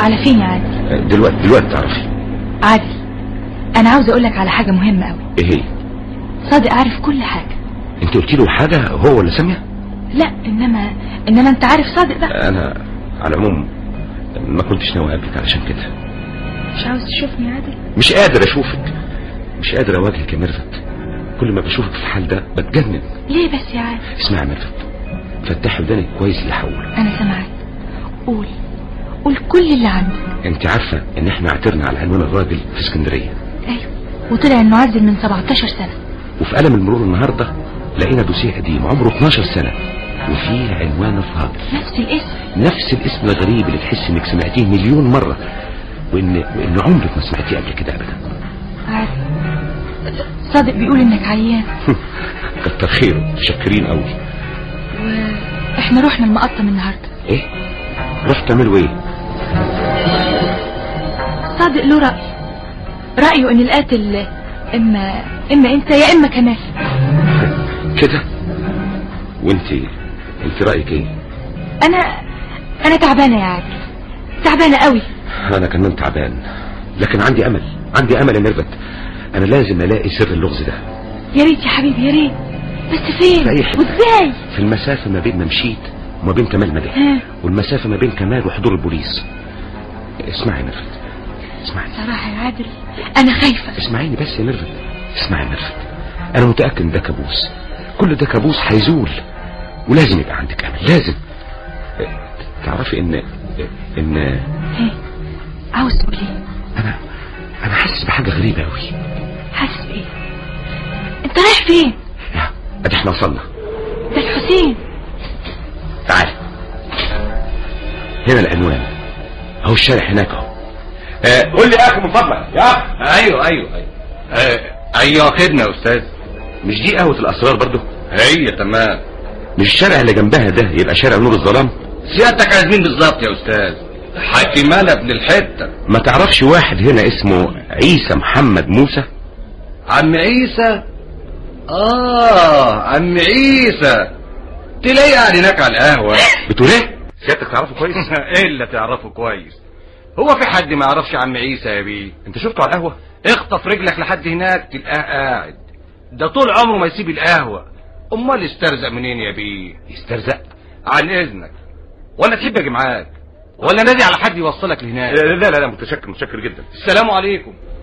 على فين يا عادل دلوقتي دلوقتي تعرفي عادل انا عاوز اقول لك على حاجه مهمه قوي ايه هي صادق عارف كل حاجه انت قلت له حاجه هو ولا ساميه لا انما انما انت عارف صادق ده انا على العموم ما كنتش ناوي اقابلك علشان كده مش عاوز تشوفني يا عادل مش قادر اشوفك مش قادر اواجهك يا ميرفت كل ما بشوفك في الحال ده بتجنن ليه بس يا عادل اسمعي يا ميرفت فتحي ودانك كويس اللي هقوله انا سمعت قول قول كل اللي عندك انت عارفه ان احنا عثرنا على عنوان الراجل في اسكندريه ايوه وطلع انه عزل من 17 سنه وفي قلم المرور النهارده لقينا دوسيه قديم عمره 12 سنه وفيه عنوان الراجل نفس الاسم نفس الاسم الغريب اللي تحس انك سمعتيه مليون مره وان وان عمرك ما سمعتيه قبل كده ابدا عادل صادق بيقول انك عيان كتر خيره شاكرين قوي واحنا رحنا المقطم النهارده ايه رحت تعملوا ايه صادق له رأي رأيه ان القاتل اما اما انت يا اما كمال كده وانت انت رايك ايه انا انا تعبانه يا عادل تعبانه قوي انا كمان تعبان لكن عندي امل عندي امل يا ميرفت انا لازم الاقي سر اللغز ده يا ريت يا حبيبي يا ريت بس فين في أي حتة. وازاي في المسافه ما بين ما مشيت وما بين كمال ما جه ها. والمسافه ما بين كمال وحضور البوليس اسمعي يا ميرفت اسمعي صراحه يا عادل انا خايفه اسمعيني بس يا ميرفت اسمعي يا ميرفت انا متاكد ان ده كابوس كل ده كابوس هيزول ولازم يبقى عندك امل لازم اه، تعرفي ان ان ايه عاوز تقول ايه انا انا حاسس بحاجه غريبه قوي حاسس بايه انت رايح فين ادي احنا وصلنا ده الحسين تعال هنا العنوان اهو الشارع هناك اهو اه، قول لي يا اخي من فضلك يا أخي. ايوه ايوه ايوه آه، ايوه خدنا يا استاذ مش دي قهوه الاسرار برضه هي تمام مش الشارع اللي جنبها ده يبقى شارع نور الظلام سيادتك عايز مين بالظبط يا استاذ حكيمانة ابن الحتة ما تعرفش واحد هنا اسمه عيسى محمد موسى عم عيسى اه عم عيسى تلاقيه قاعد هناك على القهوة بتقول ايه سيادتك تعرفه كويس ايه اللي تعرفه كويس هو في حد ما يعرفش عم عيسى يا بيه انت شفته على القهوه اخطف رجلك لحد هناك تلقاه قاعد ده طول عمره ما يسيب القهوة امال استرزق منين يا بيه يسترزق عن اذنك ولا تحب اجي معاك ولا نادي على حد يوصلك لهناك لا لا لا متشكر متشكر جدا السلام عليكم